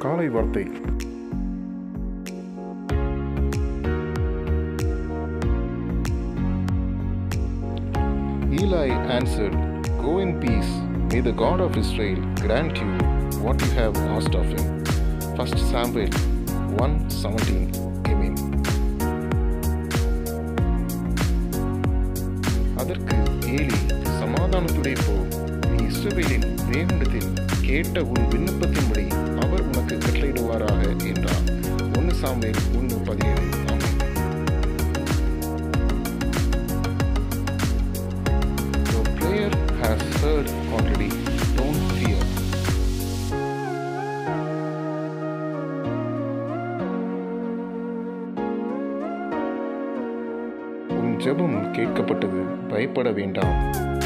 காலை வார்த்தை Eli answered, Go in peace. May the God of Israel grant you what you have asked of him. 1 Samuel 1:17. Amen. அதற்கு Eli சமாதானத்துடைய போ நீ இஸ்ரவேலின் தேவனிடத்தில் கேட்ட உன் விண்ணப்பத்தின்படி அவர் உனக்கு கட்டளையிடுவாராக என்றார் ஒன்று சாமுவேல் ஒன்று பதினேழு ஆமென் Your prayer has heard already. Don't fear. உன் ஜெபம் கேட்கப்பட்டது பயப்பட வேண்டாம்